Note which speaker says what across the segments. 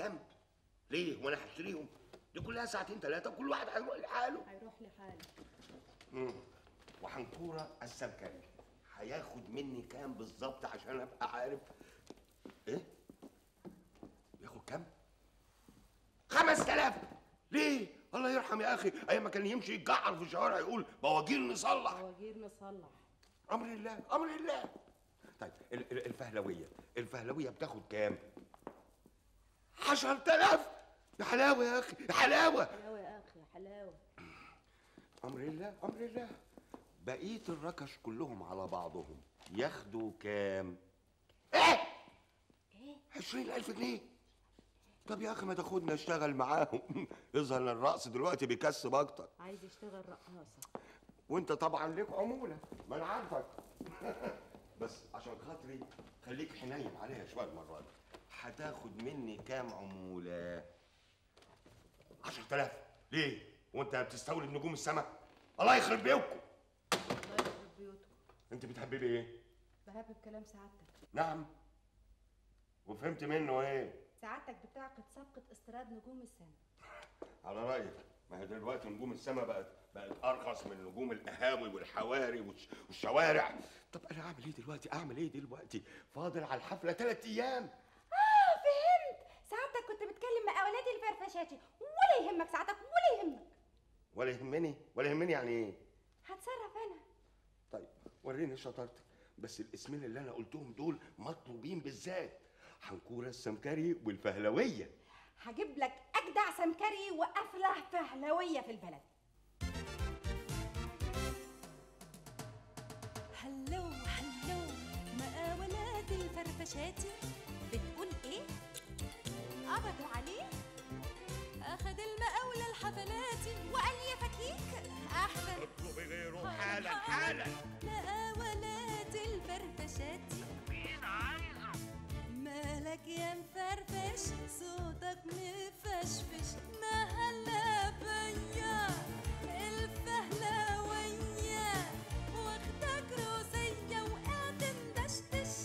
Speaker 1: كام ليه وانا هشتريهم دي كلها ساعتين ثلاثه وكل واحد هيروح لحاله
Speaker 2: هيروح لحاله
Speaker 1: مم. وحنكوره السمكري هياخد مني كام بالظبط عشان ابقى عارف ايه ياخد كام 5000 ليه الله يرحم يا اخي ايام ما كان يمشي يتجعر في الشوارع يقول بواجير نصلح
Speaker 2: فواجير نصلح
Speaker 1: امر الله امر الله طيب ال- ال- الفهلويه الفهلويه بتاخد كام 10000 يا حلاوه يا اخي يا حلاوه
Speaker 2: حلاوه يا اخي حلاوه
Speaker 1: امر الله امر الله بقيه الركش كلهم على بعضهم ياخدوا كام ايه
Speaker 2: ايه
Speaker 1: عشرين ألف جنيه طب يا أخي ما تاخدنا اشتغل معاهم يظهر ان الرقص دلوقتي بيكسب أكتر
Speaker 2: عايز يشتغل رقاصه
Speaker 1: وأنت طبعا ليك عمولة ما أنا عارفك بس عشان خاطري خليك حنين عليها شوية المرة دي هتاخد مني كام عمولة؟ 10000 ليه؟ وأنت بتستولي نجوم السماء؟ الله يخرب بيوتكم
Speaker 2: الله يخرب بيوتكم
Speaker 1: أنت بتحبي إيه؟
Speaker 2: بهبب كلام سعادتك
Speaker 1: نعم وفهمت منه إيه؟
Speaker 2: سعادتك بتعقد صفقه استيراد نجوم السماء
Speaker 1: على رأيك ما هي دلوقتي نجوم السماء بقت بقت أرخص من نجوم القهاوي والحواري والش- والشوارع طب أنا أعمل إيه دلوقتي؟ أعمل إيه دلوقتي؟ فاضل على الحفلة ثلاث أيام
Speaker 3: اه فهمت سعادتك كنت بتكلم مقاولاتي الفرفشاتي ولا يهمك سعادتك ولا يهمك
Speaker 1: ولا يهمني ولا يهمني يعني إيه؟
Speaker 3: هتصرف انا
Speaker 1: طيب وريني شطارتك بس الاسمين اللي أنا قلتهم دول مطلوبين بالذات حنكورة السمكري والفهلوية
Speaker 3: هجيب لك اجدع سمكري وافلح فهلويه في البلد هلو هلو مقاولات الفرفشاتي بتقول ايه قبضوا عليه اخد المقاولة الحفلاتي وقال يا فكيك احسن
Speaker 1: اطلبي غيره
Speaker 3: حالا، حالا. مقاولات الفرفشاتي مين عايزه مالك يا مفرفش صوتك مفشفش ما هلا بيا الفهلاوية واخدك روسية وقاعد مدشتش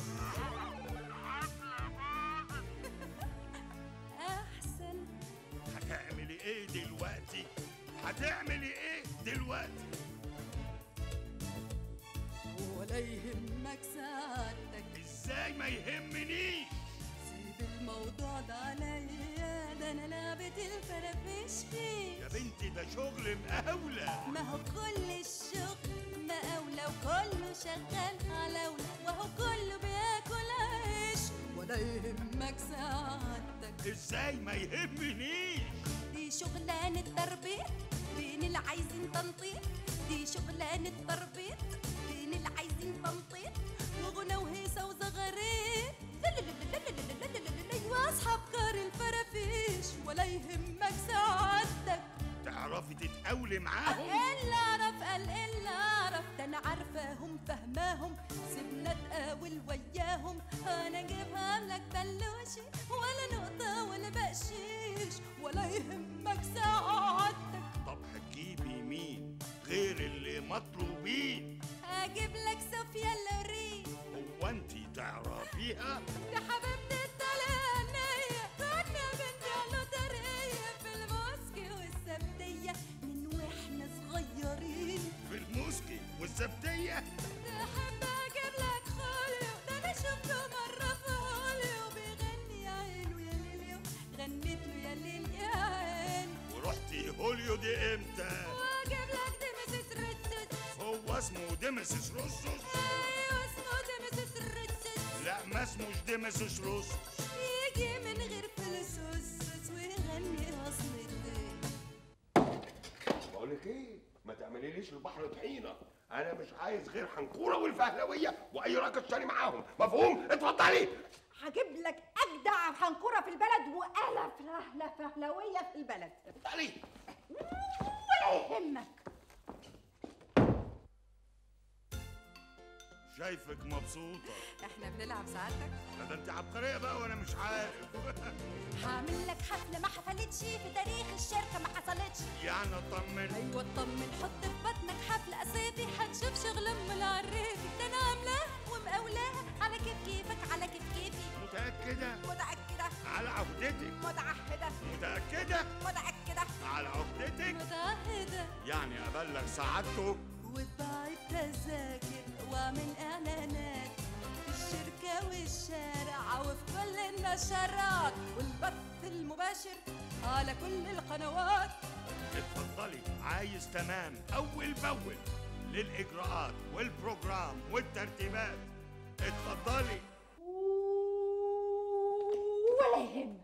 Speaker 3: احسن
Speaker 1: هتعملي إيه دلوقتي؟ هتعملي إيه دلوقتي؟
Speaker 3: ولا يهمك سعادتك
Speaker 1: إزاي ما يهمنيش؟
Speaker 3: سيب الموضوع ده عليا ده انا لعبة الفرافيش
Speaker 1: يا
Speaker 3: فيه
Speaker 1: بنتي ده شغل مقاولة
Speaker 3: ما هو كل الشغل مقاولة وكله شغال علاولة وهو كله بياكل عيش ولا يهمك سعادتك
Speaker 1: ازاي ما يهمنيش
Speaker 3: دي شغلانة تربيط بين العايزين تنطيط دي شغلانة تربيط بين العايزين تنطيط وغنى وهيصة وزغاريت واصحاب كار الفرافيش ولا يهمك سعادتك
Speaker 1: تعرفي تتقاولي معاهم
Speaker 3: اللي اعرف قال اللي اعرف ده انا عارفاهم فهماهم سيبنا اتقاول وياهم انا اجيبها لك بلوشي ولا نقطة ولا بقشيش ولا يهمك سعادتك
Speaker 1: طب هتجيبي مين غير اللي مطلوبين
Speaker 3: اجيب لك صوفيا اللورين
Speaker 1: هو انت تعرفيها
Speaker 3: دي حبيبتي الطليانية كنا بنت اللوترية في الموسكي والسبتية من واحنا صغيرين
Speaker 1: في الموسكي والسبتية
Speaker 3: تحب اجيب لك خوليو ده انا شفته مره في هوليو بيغني يا عينو يا ليليو غنيت له يا ليل يا عين
Speaker 1: ورحتي هوليو دي امتى
Speaker 3: واجيب لك دمسس رتس
Speaker 1: هو اسمه ديمسس روسوس
Speaker 3: ايوه اسمه دمسس رتس
Speaker 1: لا ما اسموش ديمسس روسوس
Speaker 3: يجي من غير فلوس ويغني اصل الدين
Speaker 1: بقول لك ايه ما تعمليليش البحر طحينه انا مش عايز غير حنكوره والفهلويه واي راجل تاني معاهم مفهوم اتفضلي
Speaker 3: هجيب لك اجدع حنكوره في البلد والف فهله فهلويه في البلد
Speaker 1: اتفضلي
Speaker 3: ولا يهمك
Speaker 1: شايفك مبسوطه
Speaker 3: احنا بنلعب سعادتك
Speaker 1: لا ده انت عبقريه بقى وانا مش عارف
Speaker 3: هعمل لك حفله ما حصلتش في تاريخ الشركه ما حصلتش
Speaker 1: يعني اطمن
Speaker 3: ايوه اطمن حط في بطنك حفله اسافي هتشوف شغل ام العرافي ده انا عاملاها ومقاولاها على كيف كيفك على كيف كيفي
Speaker 1: متاكده
Speaker 3: متاكده
Speaker 1: على عهدتك
Speaker 4: على سعادته
Speaker 3: وطباع التذاكر واعمل اعلانات في الشركة والشارع وفي كل النشرات والبث المباشر على كل القنوات
Speaker 4: اتفضلي عايز تمام اول باول للاجراءات والبروجرام والترتيبات اتفضلي
Speaker 2: ولا يهمك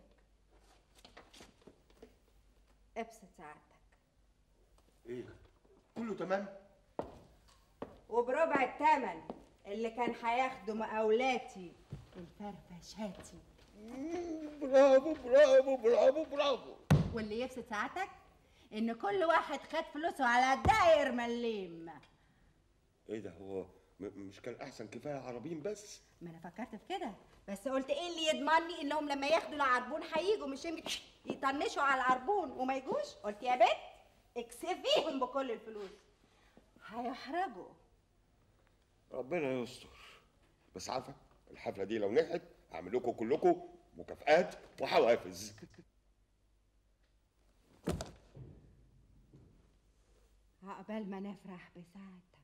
Speaker 2: ابسط سعادتك
Speaker 1: ايه كله تمام
Speaker 2: وبربع الثمن اللي كان هياخده مقاولاتي الفرفشاتي
Speaker 1: برافو برافو برافو برافو
Speaker 2: واللي يبسط سعادتك ان كل واحد خد فلوسه على داير مليم
Speaker 1: ايه ده هو م- مش كان احسن كفايه عربين بس
Speaker 2: ما انا فكرت في كده بس قلت ايه اللي يضمني انهم لما ياخدوا العربون هيجوا مش يمكن يطنشوا على العربون وما يجوش قلت يا بنت اكسفيهم بكل الفلوس هيحرجوا
Speaker 1: ربنا يستر بس عارفه الحفله دي لو نجحت هعمل لكم كلكم مكافآت وحوافز
Speaker 2: عقبال ما نفرح بسعادتك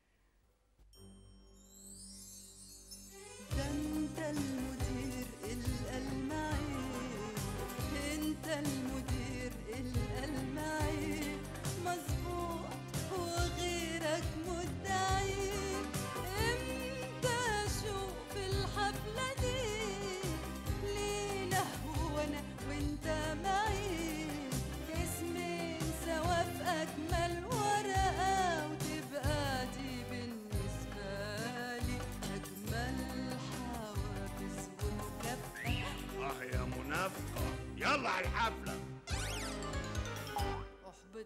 Speaker 3: ده انت المدير الألمعين انت المدير الألمعين مظبوط وغيرك مدعي امتى اشوف الحفلة دي ليلة وانا وانت معي اسمين سوا في اجمل ورقة وتبقى دي بالنسبة لي اجمل حوافز ومكافأة
Speaker 4: اه يا منافقه يلا على الحفله
Speaker 3: احبط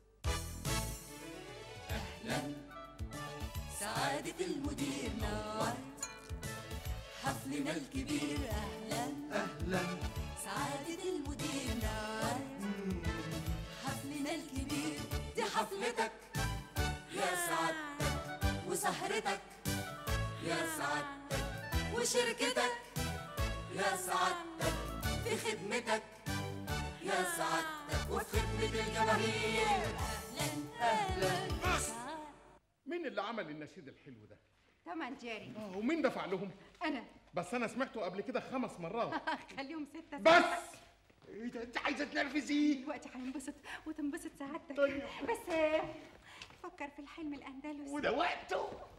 Speaker 3: اهلا سعادة المدير نورت حفلنا الكبير اهلا اهلا سعادة المدير نورت حفلنا الكبير دي حفلتك يا سعادتك وسهرتك يا سعادتك وشركتك يا سعادتك في خدمتك يا سعادتك وفي خدمة الجماهير أهلا أهلا
Speaker 4: بس
Speaker 5: مين اللي عمل النشيد الحلو ده؟
Speaker 2: تمن جاري
Speaker 5: آه ومين دفع لهم؟
Speaker 2: انا
Speaker 5: بس انا سمعته قبل كده خمس مرات
Speaker 2: خليهم ستة
Speaker 5: بس
Speaker 1: ايه ده انت عايزه تنرفزيه
Speaker 2: دلوقتي هينبسط وتنبسط سعادتك طيب. بس آه، فكر في الحلم الاندلسي
Speaker 1: وده وقته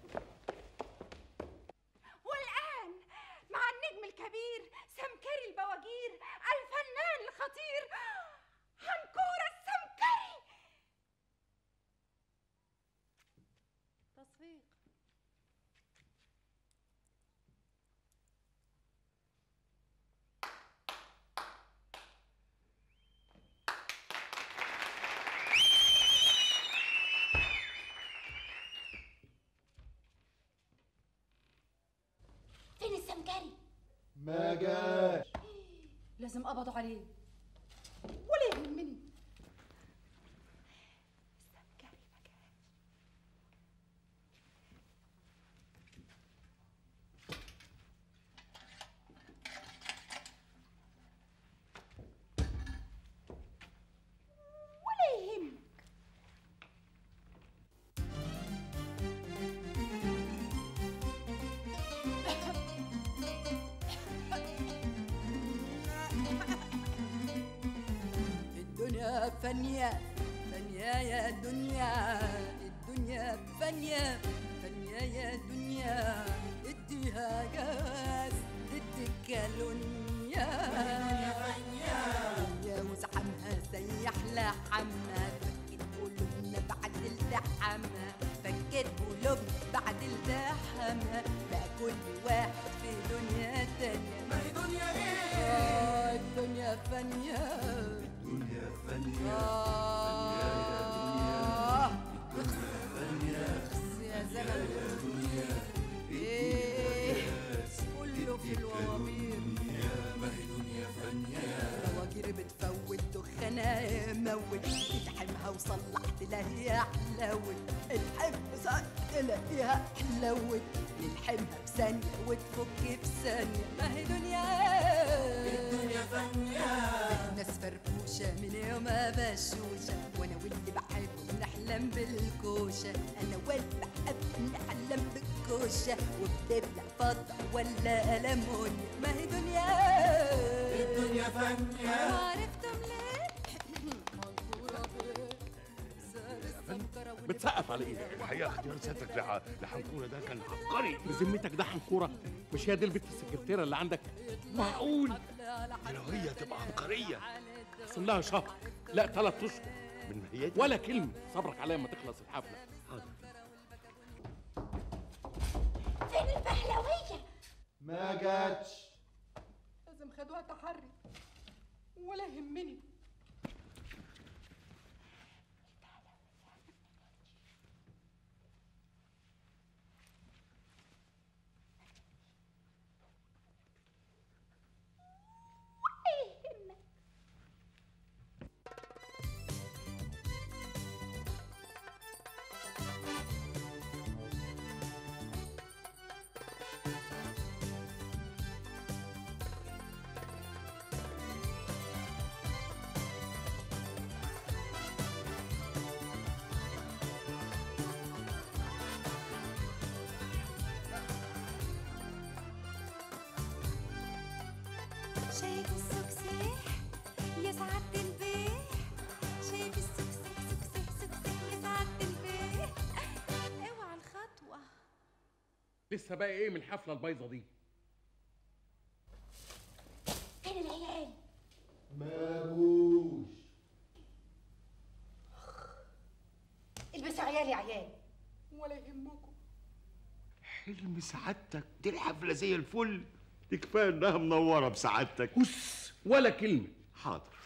Speaker 2: والآن مع النجم الكبير سمكري البواجير الفنان الخطير حنكورة السمكري تصفيق فين السمكري؟
Speaker 6: ما جاش
Speaker 2: لازم قبضوا عليه ولا يهمني السمكري ما جاش ولا يهمك
Speaker 3: الدنيا فانية فانية يا دنيا الدنيا فانية فانية يا دنيا اديها جواز ادي كالونيا يا وزحمها سيح لحمها فكت قلوبنا بعد التحمها فكت قلوبنا بعد التحمها بقى كل واحد في دنيا تانية ما هي دنيا ايه؟ آه الدنيا فانية الدنيا فانية فانية يا زمن ايه كله في الوامير ما هي دنيا فانية رواجير بتفوت دخانها موت تلحمها وصلح تلاقيها حلوت الحم صح تلاقيها حلوت نلحمها بثانية وتفك في ثانية ما هي دنيا الدنيا فانية ناس فرفوشة من يوم بشوشة وانا واللي بحبه نحلى نحلم بالكوشة أنا واد بحب نحلم بالكوشة وبتبلع فضة ولا ألمونيا ما هي دنيا
Speaker 6: الدنيا فانية
Speaker 3: عرفتم ليه؟ منصورة بيه سار السمكرة واللي
Speaker 5: بتسقف على ايه؟
Speaker 4: الحقيقه اختيار سيادتك لح- لحنكوره ده كان عبقري
Speaker 5: بذمتك ده حنكوره مش هي دي البت السكرتيره اللي عندك معقول
Speaker 4: لو هي تبقى عبقريه
Speaker 5: اقسم لها شهر لا ثلاث اشهر
Speaker 4: من هيئتها
Speaker 5: ولا كلمه صبرك عليا اما تخلص الحفله
Speaker 2: فين الفهلويه
Speaker 6: ما جاتش
Speaker 3: لازم خدوها تحري ولا يهمني شايف السكسيح يا سعادة البيه شايف السكسيح سكسيح سكسيح يا سعادة البيه اوعى الخطوة
Speaker 5: لسه باقي ايه من الحفله البايظه دي؟
Speaker 2: فين العيال
Speaker 6: ما جوش
Speaker 2: البسوا عيال يا عيال
Speaker 3: ولا يهمكم
Speaker 4: حلم سعادتك دي الحفله زي الفل دي كفايه انها منوره بسعادتك
Speaker 5: بص ولا كلمه
Speaker 4: حاضر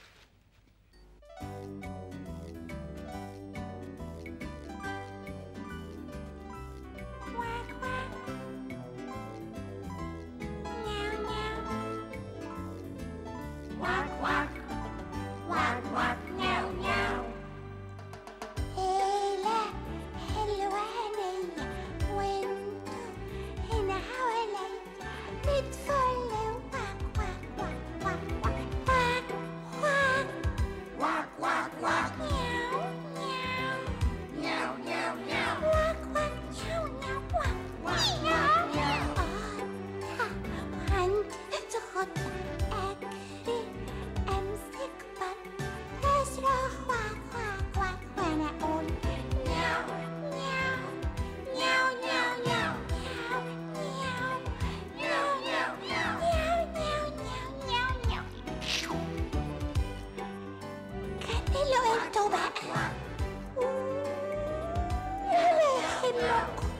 Speaker 7: هيلا حلوة هنية وانتو هنا حواليا نتفل واك واك واك واك واك واك واك واك واك مياو مياو مياو مياو مياو واك واك مياو مياو واك واك مياو قطة عندي تخطى أجري أمسك بط أصرخ واك واك واك وأنا أقول مياو مياو مياو مياو مياو مياو مياو مياو مياو مياو مياو مياو مياو كملوا انتوا بقى ولا يهمكم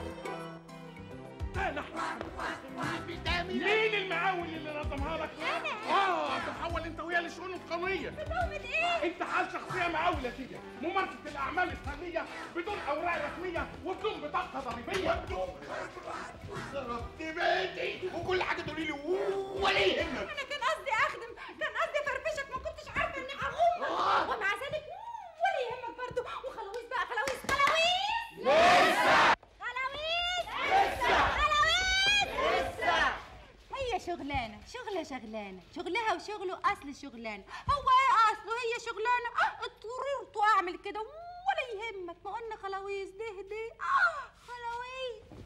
Speaker 5: مين المعاون اللي نظمها لك؟ انا اه تحول انت ويا للشؤون القانونيه
Speaker 2: بتعمل ايه
Speaker 5: انت حال شخصيه معاوله كده ممارسه الاعمال الفنيه بدون اوراق رسميه وبدون بطاقه ضريبيه
Speaker 4: ضربت بيتي وكل حاجه تقولي لي ولا يهمك
Speaker 2: انا كان قصدي اخدم كان قصدي افرفشك ما كنتش عارفه اني هغم ومع ذلك ولا يهمك برضه وخلاويص بقى خلاويص خلاويص لسه خلاويص لسه خلاويص لسه هي شغلانه شغله شغلانه شغلها وشغله اصل شغلانه هو ايه اصله هي شغلانه اضطررت اعمل كده ولا يهمك ما قلنا خلاويص ده ده آه خلاويص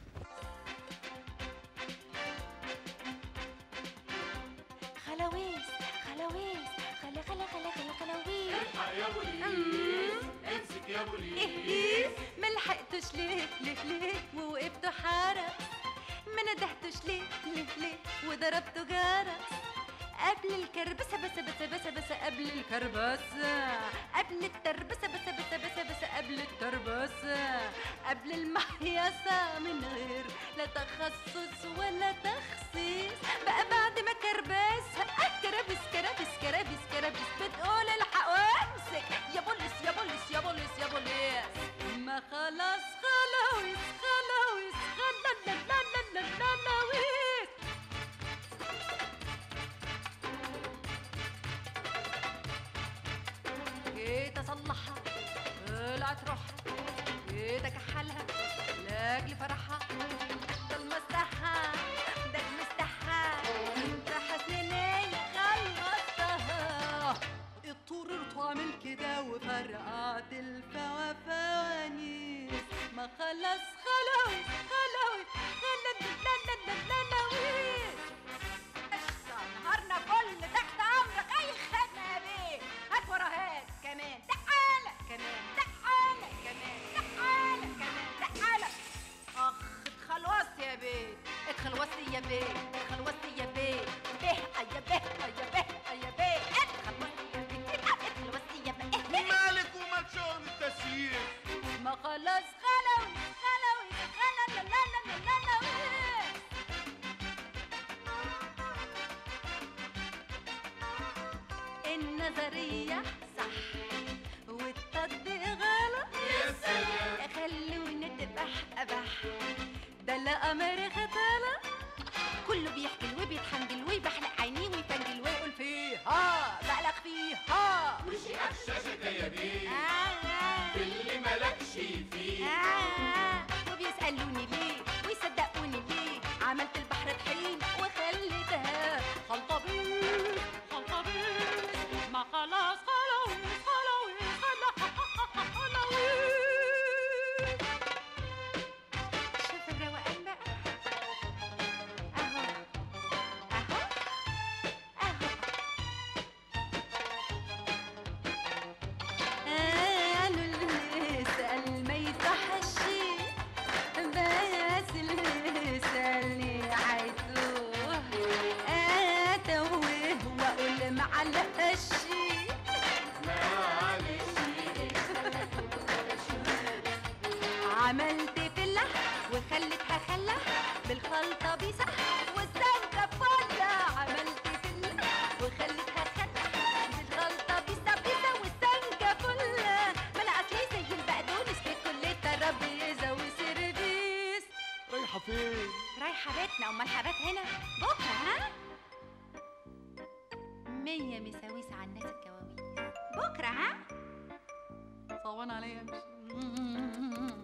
Speaker 2: خلاويص خلاويص خلا خلا خلا خلا خلاويص
Speaker 5: امسك يا ابو
Speaker 3: ايه ملحقتش ليه ليه ليه ووقفت حارس ما ندهتش ليه ليه ليه وضربته جرس قبل الكربسة بس بس بس بس قبل الكربسة قبل التربسة بس بس بس بس قبل التربسة قبل المحيصة من غير لا تخصص ولا تخصيص بقى بعد ما كربسها كرابس كرابس كرابس كرابس بتقول الحق وامسك يا بوليس يا بوليس يا بوليس يا بوليس ما خلاص خلاويس خلاويس خلا لا لا لا لا لا لاويس جيت اصلحها طلعت روحها جيت اكحلها لاجل فرحها طلمستها دجمستها راح سنين خلصتها اضطررت اعمل كده وفرقعت الفوافات خلاص خلاوي خلاوي خلاوي
Speaker 2: نهارنا كل تحت امرك اي خدمه يا بيه هات ورا هات كمان تعالى كمان تعالى كمان تعالى كمان تعالى اخ اتخلوصت يا بيه اتخلوصت يا بيه اتخلوصت يا بيه به يا به يا به يا بيه اتخلوصت يا بيه اتخلوصت يا بيه
Speaker 4: مالك ومال شغل التسيير
Speaker 3: ما خلاص خلاوي خلاوي خلا لا لا لا لا لا لا النظرية صح والتطبيق غلط يا سلام خلونا تبح أبح ده لا أمر خطالة كله بيحكي وبيتحنجل ويبحلق عينيه ويفنجل ويقول فيها بقلق فيها
Speaker 5: وشي قشاشة يا بيه
Speaker 2: آه
Speaker 5: اللي مالكش فيه
Speaker 2: آه
Speaker 3: وبيسألوني ليه ويصدقوني ليه عملت البحر طحين وخليتها خلطبيط خلطبيط ما خلاص خلاوي خلاوي خلاوي
Speaker 2: شوف الروقان بقى اهو اهو اهو
Speaker 3: قالوا اللي سأل ما يتوحشي بس اللي سألني عيتوه أتوه وأقول معلقش عملت فلة وخلتها خلة بالخلطة بيسة والسمكة فلة عملت فلة وخلتها خلة بالخلطة بيسة بيسة والسمكة فلة ما انا اصلي زي البقدونس في كل ترابيزة وسيرفيس
Speaker 4: رايحة فين؟
Speaker 2: رايحه بيتنا امال هبات هنا بكره ها
Speaker 3: مية مساويس على الناس الكواويس
Speaker 2: بكره ها
Speaker 3: صوان عليا مش